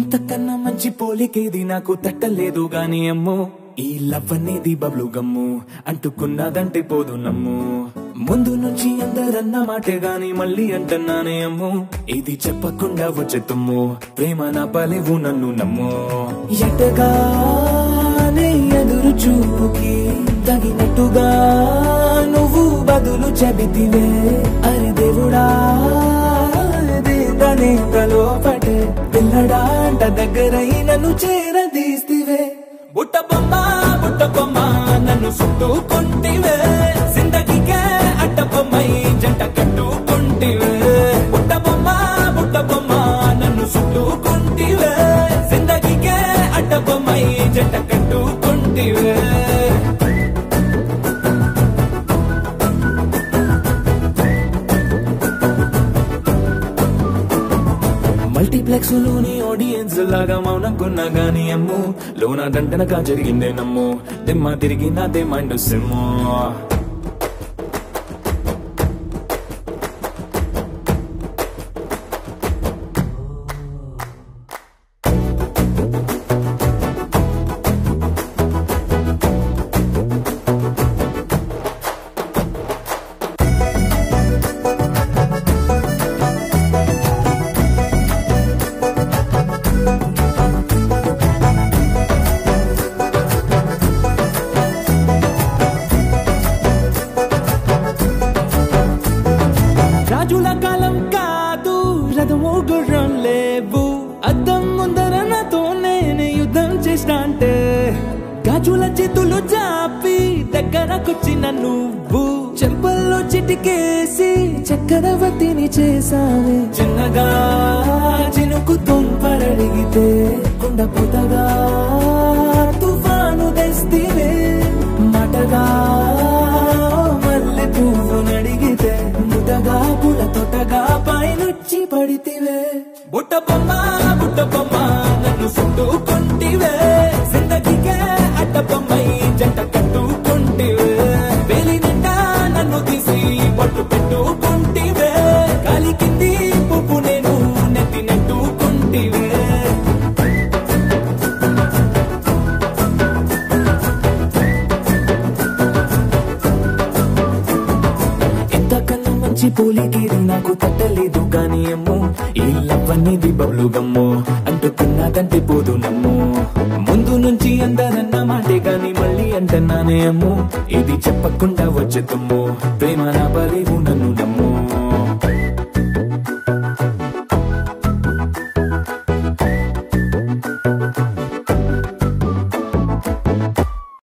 ఇంతకన్నా మంచి పోలికేది నాకు తట్టలేదు గాని అమ్మో ఈ లవ్ అనేది బబ్లు గమ్ము అంటుకున్నదంటే పోదు నమ్ము ముందు నుంచి అందరన్న మాటే గాని మళ్ళీ అంటున్నానే అమ్ము ఇది చెప్పకుండా వచ్చే తుమ్ము ప్రేమ నా పలేవు నన్ను నమ్ము ఎటగానే ఎదురు చూపుకి తగినట్టుగా నువ్వు బదులు చెబితివే అరే దేవుడా దేవనేతలో పటే పిల్లడాంట దగ్గరై నన్ను చేరదీస్తివే బుట్ట బొమ్మ బుట్ట బొమ్మ నన్ను చుట్టుకుంటివే జిందగీకే అడ్డ బొమ్మై జంట కట్టుకుంటివే బుట్ట బొమ్మ బుట్ట బొమ్మ నన్ను చుట్టుకుంటివే జిందగీకే అడ్డ బొమ్మై జంట కట్టుకుంటివే మల్టీప్లెక్స్ లోని ఆడియన్స్ లాగా మౌనం కొన్నా గానీ అమ్ము లోన దండనగా జరిగిందే నమ్ము దిమ్మ తిరిగి నాదే మైండ్ సిమ్ము రాజుల కాలం కాదు రథము గుర్రం లేవు అద్దం ముందర నాతో నేను యుద్ధం చేస్తా అంటే గాజుల చేతులు చాపి దగ్గరకొచ్చిన నువ్వు చెంపల్లో చిటికేసి చక్రవర్తిని చేసావే చిన్నగా చినుకు తుంపరడిగితే కుండ పుతగా తుఫాను తెస్తివే మటగా మల్లె పువ్వు నడిగితే ముదగా పుల తొటగా పైనుచ్చి పడితివే బుట్ట బొమ్మ బుట్ట బొమ్మ నన్ను చుట్టుకుంటివే జిందగీకే అడ్డ బొమ్మై జంట కట్టుకుంటివే వేలి నిండా నన్ను తీసి పట్టు పెట్టుకుంటివే కాలి కింది పువ్వు నేను నెత్తి నెట్టుకుంటివే ఇంతకన్నా మంచి పోలికేది నాకు తట్టలేదు కానీ అమ్మో ఈ లవ్ అనేది బబ్లు గమ్ము అంటుకున్నదంటే పోదు నమ్ము ముందు నుంచి అందరన్న మాటే గాని మళ్ళీ అంటున్నానే అమ్ము ఇది చెప్పకుండా వచ్చే తుమ్ము ప్రేమ నా బలేవు నన్ను నమ్ము